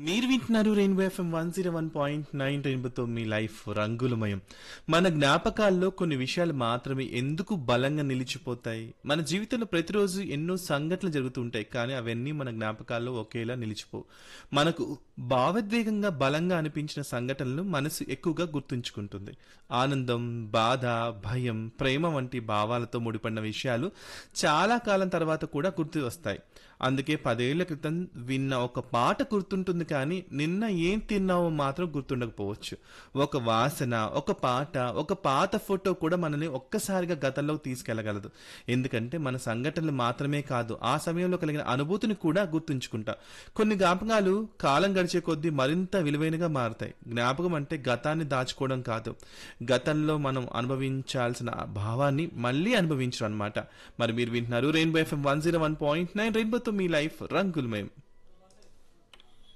మీరు వింటున్నారు Rainbow FM one zero one point nine రెయిన్బోతో మీ లైఫ్ రంగులమయం మన జ్ఞాపకాల్లో కొన్ని విషయాలు మాత్రమే ఎందుకు బలంగా నిలిచిపోతాయి మన జీవితంలో ప్రతిరోజు ఎన్నో సంఘటనలు జరుగుతుంటాయి కానీ అవన్నీ మన జ్ఞాపకాల్లో ఒకేలా నిలిచిపోవు మనకు భావోద్వేగంగా బలంగా అనిపించిన సంఘటనలు మనసు ఎక్కువగా గుర్తుంచుకుంటుంది ఆనందం బాధ భయం ప్రేమ వంటి భావాలతో ముడిపడిన విషయాలు చాలా కాలం తర్వాత కూడా గుర్తు వస్తాయి అందుకే పదేళ్ల క్రితం విన్న ఒక పాట గుర్తుంటుంది కానీ నిన్న ఏం తిన్నావో మాత్రం గుర్తుండకపోవచ్చు ఒక వాసన ఒక పాట ఒక పాత ఫోటో కూడా మనని ఒక్కసారిగా గతంలో తీసుకెళ్లగలదు ఎందుకంటే మన సంఘటనలు మాత్రమే కాదు ఆ సమయంలో కలిగిన అనుభూతిని కూడా గుర్తుంచుకుంటాం కొన్ని జ్ఞాపకాలు కాలం గడిచే కొద్దీ మరింత విలువైనగా మారుతాయి జ్ఞాపకం అంటే గతాన్ని దాచుకోవడం కాదు గతంలో మనం అనుభవించాల్సిన ఆ భావాన్ని మళ్ళీ అనుభవించడం అనమాట మరి మీరు వింటున్నారు Rainbow FM one zero one point nine రెయిన్బోతో మీ లైఫ్ రంగులమయం